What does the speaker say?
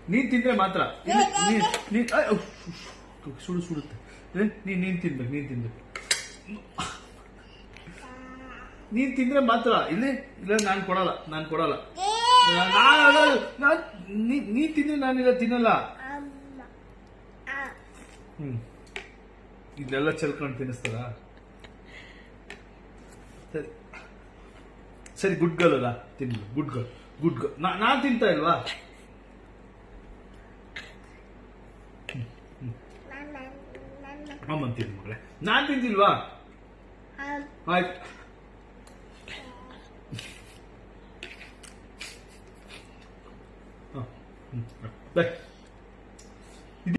ನೀನ್ ತಿಂದ್ರೆ ಮಾತ್ರ ಇಲ್ಲಿ ನೀನ್ ನೀನ್ ಅಯ್ಯ್, ಉಫ್, ಉಫ್, ಉಫ್, ಸುಡು ಸುಡುತ್ತೆ ಏ, ನೀನ್ ನೀನ್ ತಿನ್ಬೇಕು ನೀನ್ ತಿನ್ಬೇಕು ನೀನ್ ತಿಂದ್ರೆ ಮಾತ್ರ ಇಲ್ಲಿ ಇಲ್ಲ ನಾನ್ ಕೊಡಲ್ಲ ನಾನ್ ಕೊಡಲ್ಲ ನಾನ್- ನಾನ್- ನಾನ್ ನೀ- ನೀನ್ ತಿಂದ್ರೆ ನಾನಿಲ್ಲ ತಿನ್ನಲ್ಲ ಹ್ಮ್ ಇಲ್ಲೆಲ್ಲ ಚೆಲ್ಕೊಂಡು ತಿನ್ನಿಸ್ತಾರ ಸರಿ ಸರಿ ಗುಡ್ ಗರ್ಲ್ ಅಲ್ಲ ತಿನ್ಲಿ ಗುಡ್ ಗರ್ಲ್ ಗುಡ್ ಗರ್ಲ್ ನಾನ್ ತಿಂತಾ ಇಲ್ವಾ ಅಮ್ಮನ್ ತಿನ್ ಮಗಳೇ ನಾನ್ ತಿಂತಿಲ್ವಾ ಆಯ್ತು ಹ, ಹ್ಮ್, ಬೈ